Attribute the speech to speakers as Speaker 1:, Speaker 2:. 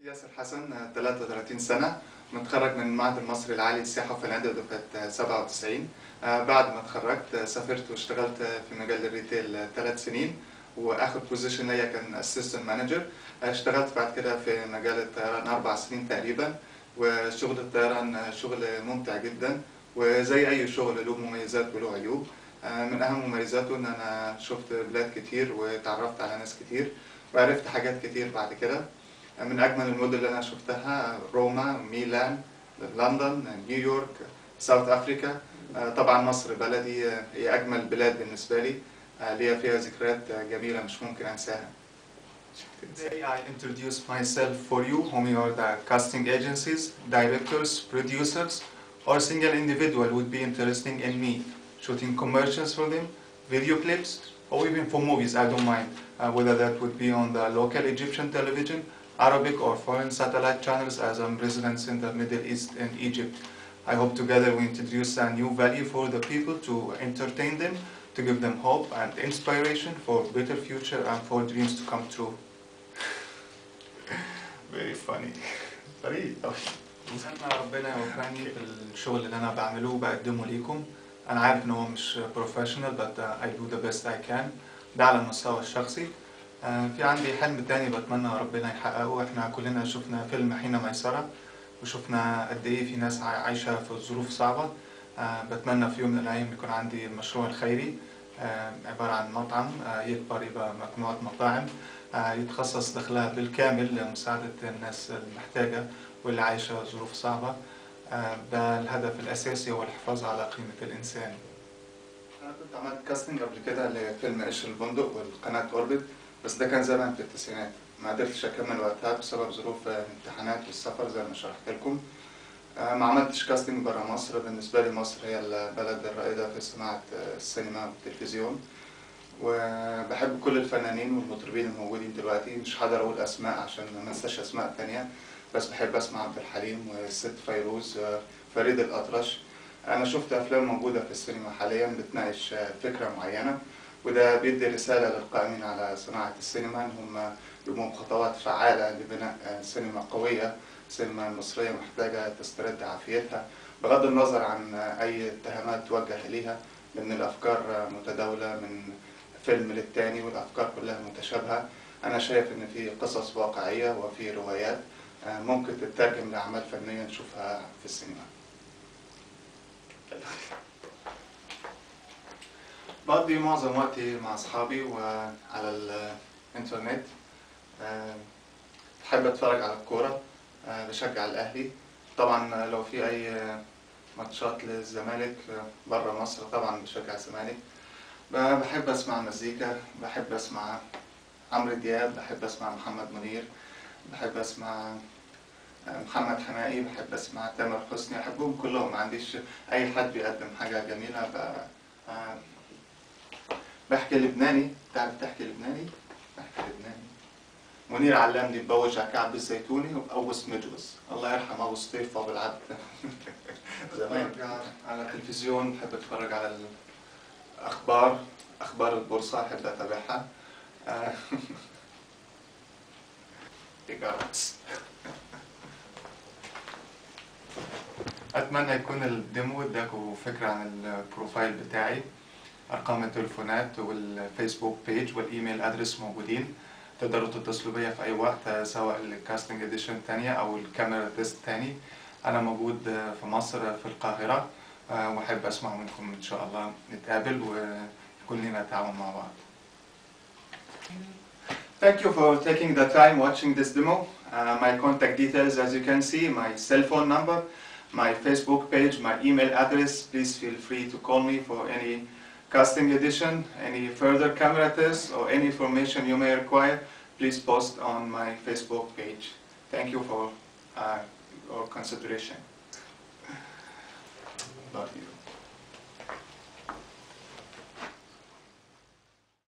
Speaker 1: ياسر حسن 33 سنة متخرج من المعهد المصري العالي للسياحة وفنادق دفعة 97 آه، بعد ما اتخرجت آه، سافرت واشتغلت في مجال الريتيل ثلاث سنين واخر بوزيشن ليا كان اسيستنت مانجر اشتغلت بعد كده في مجال الطيران اربع سنين تقريبا وشغل الطيران شغل ممتع جدا وزي اي شغل له مميزات وله عيوب آه، من اهم مميزاته ان انا شفت بلاد كتير وتعرفت على ناس كتير وعرفت حاجات كتير بعد كده من اجمل المدن اللي انا شفتها روما ميلان لندن نيويورك ساوث افريكا آه، طبعا مصر بلدي آه، هي اجمل بلاد بالنسبه لي آه، ليا فيها ذكريات آه، جميله مش ممكن انساها Today I introduce myself for you, whom you are the casting agencies, directors, producers, or single individual would be interesting in me, shooting commercials for them, video clips, or even for movies, I don't mind, uh, whether that would be on the local Egyptian television, Arabic or foreign satellite channels as I'm residents in the Middle East and Egypt. I hope together we introduce a new value for the people to entertain them, to give them hope and inspiration for better future and for dreams to come true. Very funny. فريد أنا ربنا يوفقني في الشغل اللي أنا بعمله وبقدمه ليكم. أنا عارف إن هو مش بروفيشنال but uh, I do the best I can. ده على المستوى الشخصي. آه، في عندي حلم تاني بتمنى ربنا يحققه احنا كلنا شفنا فيلم حين ميسرة وشفنا قد ايه في ناس عاي- عايشة في ظروف صعبة آه، بتمنى في يوم من الأيام يكون عندي المشروع الخيري آه، عبارة عن مطعم آه، يكبر يبقى مجموعة مطاعم آه، يتخصص دخلها بالكامل لمساعدة الناس المحتاجة واللي عايشة ظروف صعبة آه، ده الهدف الأساسي هو الحفاظ على قيمة الإنسان أنا كنت عملت كاستنج قبل كده لفيلم قشر البندق والقناة أوربت بس ده كان زمان في التسعينات ما قدرتش أكمل وقتها بسبب ظروف آه، الامتحانات والسفر زي ما شرحت لكم آه، ما عملتش كاستنج برا مصر بالنسبة لي مصر هي البلد الرائدة في صناعة آه، السينما والتلفزيون وبحب كل الفنانين والمطربين الموجودين دلوقتي مش هقدر أقول أسماء عشان ما انساش أسماء تانية بس بحب أسمع عبد الحليم والست فيروز آه، فريد الأطرش أنا شفت أفلام موجودة في السينما حاليا بتناقش آه، فكرة معينة وده بيدي رسالة للقائمين على صناعة السينما إن هم يقوموا بخطوات فعالة لبناء آه، سينما قوية السينما المصرية محتاجة تسترد عافيتها بغض النظر عن آه، أي اتهامات توجه إليها لأن الأفكار آه، متداولة من فيلم للتاني والأفكار كلها متشابهة أنا شايف إن في قصص واقعية وفي روايات آه، ممكن تترجم لأعمال فنية نشوفها في السينما بقضي معظم وقتي مع أصحابي وعلى الإنترنت آه، بحب أتفرج على الكورة آه، بشجع الأهلي طبعا لو في أي ماتشات للزمالك بره مصر طبعا بشجع الزمالك ب- بحب أسمع مزيكا بحب أسمع عمرو دياب بحب أسمع محمد منير بحب أسمع آه، محمد حمائي بحب أسمع تامر حسني أحبهم كلهم ما عنديش أي حد بيقدم حاجة جميلة ب- آه، بحكي لبناني تعرف تحكي لبناني؟ بحكي لبناني منير علمني بوجع كعب الزيتوني وبقوس مجوز الله يرحم ابو سطيف ابو العبد زمان على التلفزيون بحب اتفرج على الاخبار اخبار البورصه احب اتابعها آه، تجارة. اتمنى يكون الديمو اداكوا فكره عن البروفايل بتاعي ارقام التليفونات والفيسبوك بيج والايميل ادرس موجودين تقدروا تتصلوا بيا في اي وقت آه، سواء الكاستنج اديشن تانية او الكاميرا تيست تاني انا موجود آه، في مصر آه، في القاهرة آه، واحب اسمع منكم ان شاء الله نتقابل ويكون لنا تعاون مع بعض Thank you for taking the time watching this demo. Uh, my contact details, as you can see, my cell phone number, my Facebook page, my email address. Please feel free to call me for any casting edition, any further camera tests, or any information you may require. Please post on my Facebook page. Thank you for uh, your consideration. Love you.